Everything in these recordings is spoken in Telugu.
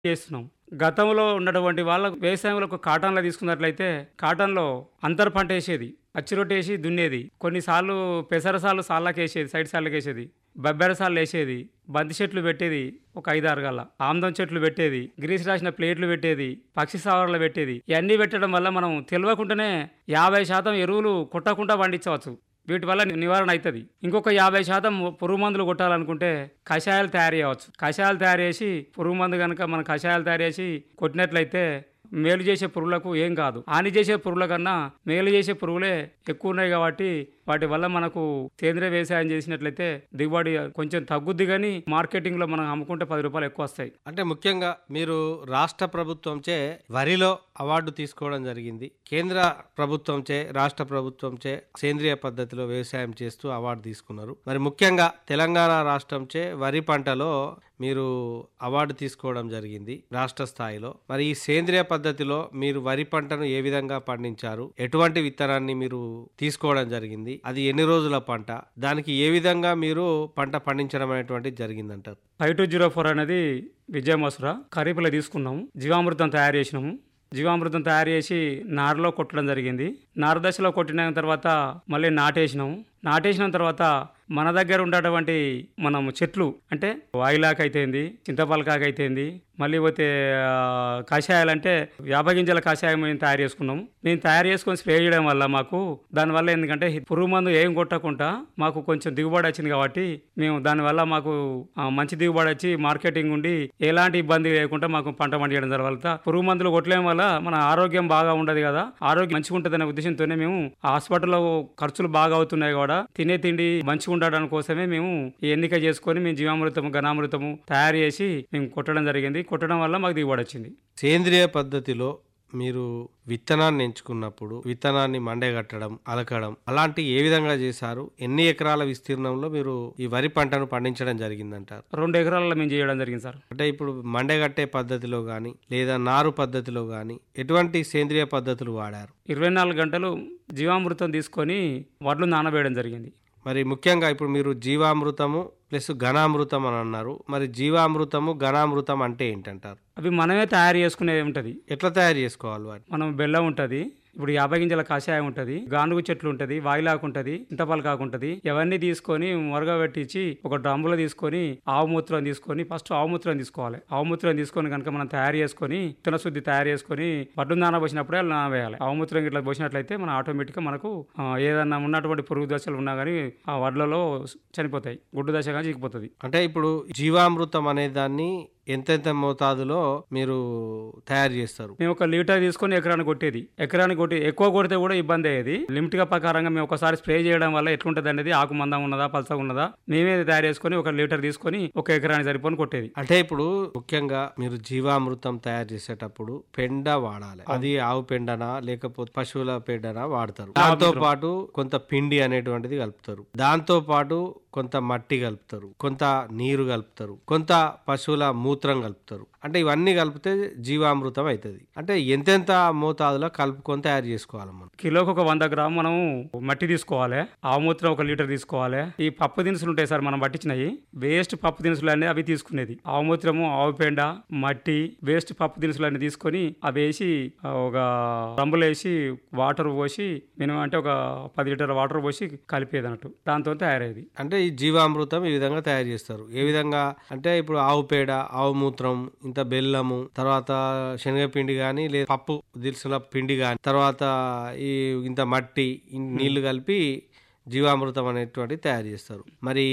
చేస్తున్నాం గతంలో ఉన్నటువంటి వాళ్ళ వ్యవసాయంలో ఒక కాటన్లో తీసుకున్నట్లయితే కాటన్లో అంతర్ పంట వేసేది పచ్చి రొట్టె వేసి దున్నేది కొన్నిసార్లు పెసరసాలు సాళ్ళకి వేసేది సైడ్ సాళ్ళకి వేసేది బబ్బెర సాళ్ళు వేసేది బంతి చెట్లు పెట్టేది ఒక ఐదు ఆరు గల్ల ఆమ్దం చెట్లు పెట్టేది గ్రీస్ రాసిన ప్లేట్లు పెట్టేది పక్షి సావరాలు పెట్టేది ఇవన్నీ పెట్టడం వల్ల మనం తెలియకుండానే యాభై శాతం ఎరువులు కొట్టకుండా పండించవచ్చు వీటి వల్ల ని- నివారణ అవుతుంది ఇంకొక యాభై శాతం పురుగు మందులు కొట్టాలనుకుంటే కషాయాలు తయారు చేయవచ్చు కషాయాలు తయారు చేసి పురుగు మందు కనుక మనం కషాయాలు తయారు చేసి కొట్టినట్లయితే మేలు చేసే పురుగులకు ఏం కాదు హాని చేసే పురుగుల కన్నా మేలు చేసే పురుగులే ఎక్కువ ఉన్నాయి కాబట్టి వాటి వల్ల మనకు సేంద్రియ వ్యవసాయం చేసినట్లయితే దిగుబడి కొంచెం తగ్గుద్ది కానీ మార్కెటింగ్లో మనం అమ్ముకుంటే పది రూపాయలు ఎక్కువ వస్తాయి అంటే ముఖ్యంగా మీరు రాష్ట్ర ప్రభుత్వంచే వరిలో అవార్డు తీసుకోవడం జరిగింది కేంద్ర ప్రభుత్వంచే రాష్ట్ర ప్రభుత్వంచే సేంద్రియ పద్ధతిలో వ్యవసాయం చేస్తూ అవార్డు తీసుకున్నారు మరి ముఖ్యంగా తెలంగాణ రాష్ట్రంచే వరి పంటలో మీరు అవార్డు తీసుకోవడం జరిగింది రాష్ట్ర స్థాయిలో మరి ఈ సేంద్రియ పద్ధతిలో మీరు వరి పంటను ఏ విధంగా పండించారు ఎటువంటి విత్తనాన్ని మీరు తీసుకోవడం జరిగింది అది ఎన్ని రోజుల పంట దానికి ఏ విధంగా మీరు పంట పండించడం అనేటువంటిది జరిగిందంటారు ఫైవ్ టూ జీరో ఫోర్ అనేది విజయ మసురా ఖరీఫ్లో తీసుకున్నాము జీవామృతం తయారు చేసినాము జీవామృతం తయారు చేసి నారులో కొట్టడం జరిగింది నారు దశలో కొట్టిన తర్వాత మళ్ళీ నాటేసినాము నాటేసిన తర్వాత మన దగ్గర ఉండేటువంటి మనం చెట్లు అంటే వాయిలాక్ అయితేంది చింతపలకాకు అయితేంది మళ్ళీ పోతే ఆ, కషాయాలు అంటే వేప గింజల కషాయం మేము తయారు చేసుకున్నాము మేము తయారు చేసుకొని స్ప్రే చేయడం వల్ల మాకు దానివల్ల ఎందుకంటే పురుగు మందు ఏం కొట్టకుండా మాకు కొంచెం దిగుబడి వచ్చింది కాబట్టి మేము దానివల్ల మాకు ఆ, మంచి దిగుబడి వచ్చి మార్కెటింగ్ ఉండి ఎలాంటి ఇబ్బంది లేకుండా మాకు పంట పండించడం తర్వాత పురుగు మందులు కొట్టలేం వల్ల మన ఆరోగ్యం బాగా ఉండదు కదా ఆరోగ్యం మంచిగా ఉంటుంది అనే ఉద్దేశంతోనే మేము హాస్పిటల్లో ఖర్చులు బాగా అవుతున్నాయి కూడా తినే తిండి మంచిగా ఉండడం కోసమే మేము ఈ ఎన్నిక చేసుకొని మేము జీవామృతము ఘనామృతము తయారు చేసి మేము కొట్టడం జరిగింది కొట్టడం వల్ల మాకు దిగుబడి వచ్చింది సేంద్రియ పద్ధతిలో మీరు విత్తనాన్ని ఎంచుకున్నప్పుడు విత్తనాన్ని మండగట్టడం అలకడం అలాంటి ఏ విధంగా చేశారు ఎన్ని ఎకరాల విస్తీర్ణంలో మీరు ఈ వరి పంటను పండించడం జరిగిందంటారు రెండు ఎకరాలలో మేము చేయడం జరిగింది సార్ అంటే ఇప్పుడు మండగట్టే పద్ధతిలో కానీ లేదా నారు పద్ధతిలో కానీ ఎటువంటి సేంద్రియ పద్ధతులు వాడారు ఇరవై నాలుగు గంటలు జీవామృతం తీసుకొని వడ్లు నానబేయడం జరిగింది మరి ముఖ్యంగా ఇప్పుడు మీరు జీవామృతము ప్లస్ ఘనామృతం అని అన్నారు మరి జీవామృతము ఘనామృతం అంటే ఏంటంటారు అవి మనమే తయారు చేసుకునేది ఉంటుంది ఎట్లా తయారు చేసుకోవాలి వాటి మనం బెల్లం ఉంటుంది ఇప్పుడు యాభై గింజల కషాయం ఉంటుంది గానుగు చెట్లు ఉంటుంది వాయిలాకు ఉంటుంది ఇంటపలకాకు ఉంటుంది ఇవన్నీ తీసుకొని మొరగబెట్టించి ఒక డ్రమ్ములో తీసుకొని ఆవు మూత్రం తీసుకొని ఫస్ట్ ఆవు మూత్రం తీసుకోవాలి ఆవు మూత్రం తీసుకొని కనుక మనం తయారు చేసుకొని విత్తన శుద్ధి తయారు చేసుకొని వడ్డు నానబోసినప్పుడే అలా నానవేయాలి ఆవు మూత్రం ఇట్లా పోసినట్లయితే మన ఆటోమేటిక్గా మనకు ఆ, ఏదన్నా ఉన్నటువంటి పురుగు దశలు ఉన్నా కానీ ఆ వడ్లలో చనిపోతాయి గుడ్డు దశ కానీ చిక్కిపోతుంది అంటే ఇప్పుడు జీవామృతం అనే దాన్ని ఎంతెంత మోతాదులో మీరు తయారు చేస్తారు మేము ఒక లీటర్ తీసుకొని ఎకరానికి కొట్టేది ఎకరానికి కొట్టి ఎక్కువ కొడితే కూడా ఇబ్బంది అయ్యేది లిమిట్ గా ప్రకారంగా మేము ఒకసారి స్ప్రే చేయడం వల్ల ఎట్లుంటది అనేది ఆకు మందం ఉన్నదా పలసగా ఉన్నదా మేమే తయారు చేసుకొని ఒక లీటర్ తీసుకొని ఒక ఎకరానికి సరిపోని కొట్టేది అంటే ఇప్పుడు ముఖ్యంగా మీరు జీవామృతం తయారు చేసేటప్పుడు పెండ వాడాలి అది ఆవు పెండనా లేకపోతే పశువుల పెండనా వాడతారు దాంతో పాటు కొంత పిండి అనేటువంటిది కలుపుతారు దాంతో పాటు కొంత మట్టి కలుపుతారు కొంత నీరు కలుపుతారు కొంత పశువుల మూత్రం కలుపుతారు అంటే ఇవన్నీ కలిపితే జీవామృతం అవుతుంది అంటే ఎంతెంత మోతాదులో కలుపుకొని తయారు చేసుకోవాలి మనం కిలోకి ఒక వంద గ్రాము మనం మట్టి తీసుకోవాలి ఆవుమూత్రం ఒక లీటర్ తీసుకోవాలి ఈ పప్పు దినుసులు ఉంటాయి సార్ మనం పట్టించినవి వేస్ట్ పప్పు దినుసులు అన్నీ అవి తీసుకునేది ఆవుమూత్రము ఆవు పెండ మట్టి వేస్ట్ పప్పు దినుసులు అన్ని తీసుకొని అవి వేసి ఆ, ఒక రంబులు వేసి వాటర్ పోసి మినిమం అంటే ఒక పది లీటర్ వాటర్ పోసి కలిపేది అన్నట్టు దాంతో తయారయ్యేది అంటే ఈ జీవామృతం ఈ విధంగా తయారు చేస్తారు ఏ విధంగా అంటే ఇప్పుడు ఆవు పేడ ఆవు మూత్రం ఇంత బెల్లము తర్వాత శనగపిండి కానీ లేదా పప్పు దినుసుల పిండి కానీ తర్వాత ఈ ఇంత మట్టి ఇన్ని నీళ్లు కలిపి జీవామృతం అనేటువంటిది తయారు చేస్తారు మరి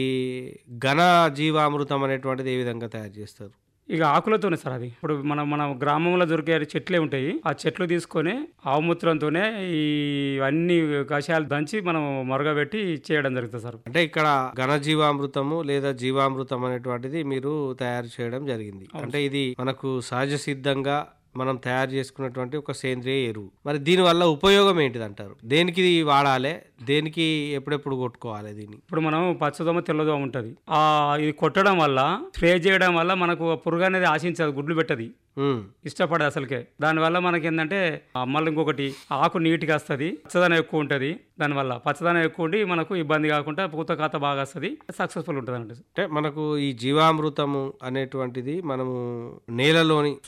ఘన జీవామృతం అనేటువంటిది ఏ విధంగా తయారు చేస్తారు ఇక ఆకులతోనే సార్ అది ఇప్పుడు మన మన గ్రామంలో దొరికే చెట్లే ఉంటాయి ఆ చెట్లు తీసుకొని ఆవుమూత్రంతోనే ఈ అన్ని కషాయాలు దంచి మనం మరగబెట్టి చేయడం జరుగుతుంది సార్ అంటే ఇక్కడ ఘన జీవామృతము లేదా జీవామృతం అనేటువంటిది మీరు తయారు చేయడం జరిగింది అంటే ఇది మనకు సహజ సిద్ధంగా మనం తయారు చేసుకున్నటువంటి ఒక సేంద్రియ ఎరువు మరి దీని వల్ల ఉపయోగం ఏంటిది అంటారు దేనికి ఇది వాడాలి దేనికి ఎప్పుడెప్పుడు కొట్టుకోవాలి దీన్ని ఇప్పుడు మనం పచ్చదోమ తెల్లదోమ ఉంటుంది ఆ ఇది కొట్టడం వల్ల స్ప్రే చేయడం వల్ల మనకు ఆ పురుగు అనేది ఆశించదు గుడ్లు పెట్టది ఉమ్, ఇష్టపడదు అసలుకే దానివల్ల మనకి ఏంటంటే ఆ మళ్ళీ ఇంకొకటి ఆకు నీట్గా వస్తుంది పచ్చదనం ఎక్కువ ఉంటుంది దానివల్ల పచ్చదనం ఎక్కువ ఉండి మనకు ఇబ్బంది కాకుండా పూత కాత బాగా వస్తుంది సక్సెస్ఫుల్ ఉంటుంది అన్నట్టు అంటే మనకు ఈ జీవామృతము అనేటువంటిది మనము నేలలోని